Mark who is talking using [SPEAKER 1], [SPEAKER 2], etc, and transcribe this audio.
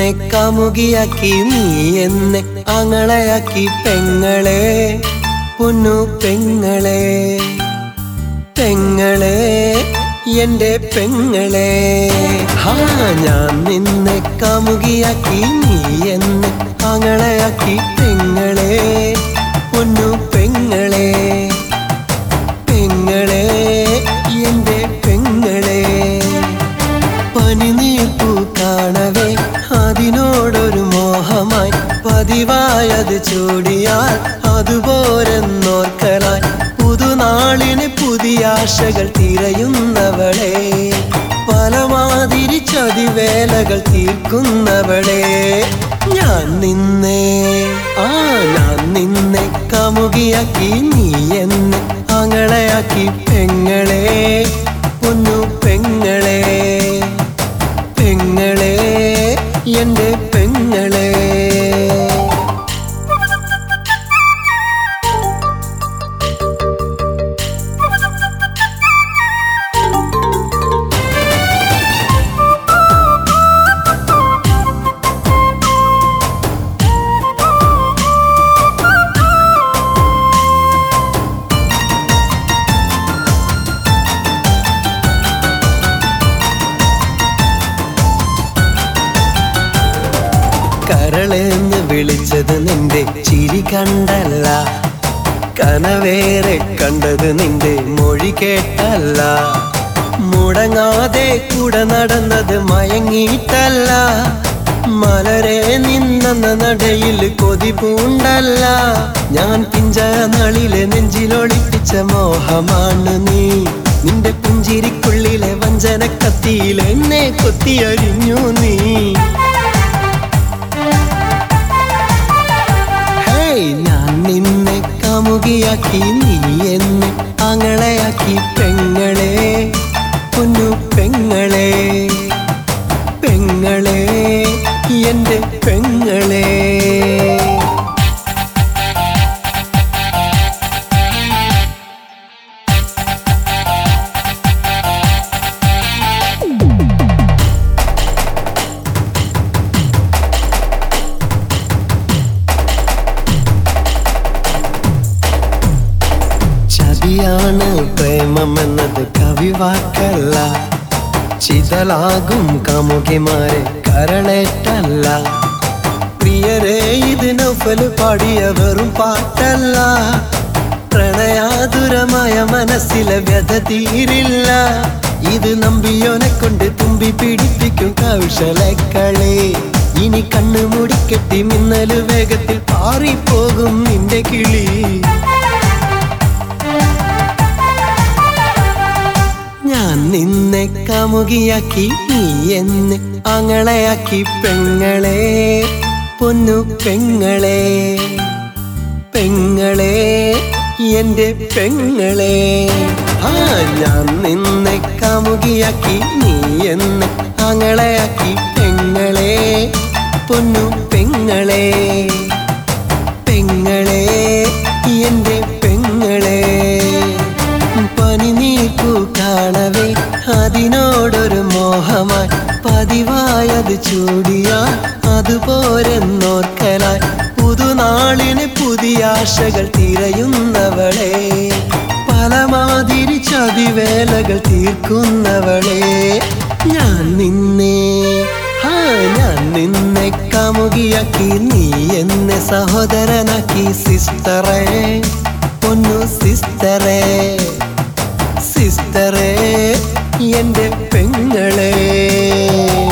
[SPEAKER 1] നിന്നെ കാമുകിയാക്കി നീ എന്നെ ആങ്ങളയാക്കി പെങ്ങളെ പൊന്നു പെങ്ങളെ പെങ്ങളെ എന്റെ പെങ്ങളെ ഹാ ഞാൻ നിന്നെ കാമുകിയാക്കി നീ എന്നെ ആങ്ങളയാക്കി പെങ്ങളെ പൊന്നു പെങ്ങളെ പെങ്ങളെ എന്റെ പെങ്ങളെ പനിനീർപ്പു കാണവേ അതിനോടൊരു മോഹമായി പതിവായത് ചൂടിയാൽ അതുപോരെന്നോർക്കലായി പുതുനാളിന് പുതിയ ആശകൾ തിരയുന്നവളെ പലമാതിരി ചതിവേലകൾ തീർക്കുന്നവളെ ഞാൻ നിന്നെ ആ ഞാൻ നിന്നെ കാമുകിയാക്കി നീ എന്നെ ആങ്ങളയാക്കി പെങ്ങളെ പൊന്നു പെങ്ങളെ പെങ്ങളെ എന്റെ പെങ്ങളെ കരളെന്ന് വിളിച്ചത് നിന്റെ ചിരി കണ്ടല്ല കനവേറെ കണ്ടത് നിന്റെ മൊഴി കേട്ടല്ല മുടങ്ങാതെ കൂടെ നടന്നത് മയങ്ങിയിട്ടല്ല മലരെ നിന്നെന്ന നടയിൽ കൊതി പൂണ്ടല്ല ഞാൻ പിഞ്ച നളിലെ നെഞ്ചിലൊളിപ്പിച്ച മോഹമാണ് നീ നിന്റെ പുഞ്ചിരിക്കുള്ളിലെ വഞ്ചന കത്തിയിൽ എന്നെ കൊത്തിയരിഞ്ഞു നീ ഹേയ് ഞാൻ നിന്നെ കാമുകിയാക്കി നീ എന്നെ ആങ്ങളയാക്കി പെങ്ങളെ പൊന്നു പെങ്ങളെ പെങ്ങളെ എന്റെ പെങ്ങളെ ചതിയാണ് പ്രേമമെന്നത് കവിവാക്കല്ല ചിതലാകും കാമുകിമാരെ കരളേറ്റല്ല പ്രിയരെ ഇത് നൗഫല് പാടിയ വെറും പാട്ടല്ല പ്രണയാതുരമായ മനസ്സിലെ വ്യഥ തീരില്ല ഇത് നമ്പിയോനെ കൊണ്ട് തുമ്പി പിടിപ്പിക്കും കൗശലക്കളെ ഇനി കണ്ണു മൂടിക്കെട്ടി മിന്നല് വേഗത്തിൽ പാറിപ്പോകും നിന്റെ കിളി ഞാൻ നിന്നെ കാമുകിയാക്കി നീ എന്നെ ആങ്ങളയാക്കി പെങ്ങളെ പൊന്നു പെങ്ങളെ പെങ്ങളെ എന്റെ പെങ്ങളെ ആ ഞാൻ നിന്നെ കാമുകിയാക്കി നീ എന്നെ ആങ്ങളയാക്കി പെങ്ങളെ പൊന്നു പെങ്ങളെ പെങ്ങളെ എന്റെ പെങ്ങളെ പനി നീക്കു കാണവേ അതിനോടൊരു മോഹമായി പതിവായത് ചൂടിയാൽ അതുപോരെന്നോർക്കലായി പുതുനാളിന് പുതിയ ആശകൾ തിരയുന്നവളെ പലമാതിരി ചതിവേലകൾ തീർക്കുന്നവളെ ഞാൻ നിന്നെ ആ ഞാൻ നിന്നെ കാമുകിയാക്കി നീ എന്നെ സഹോദരനാക്കി സിസ്റ്ററെ പൊന്നു സിസ്റ്ററെ സിസ്റ്ററെ എന്റെ പെങ്ങളെ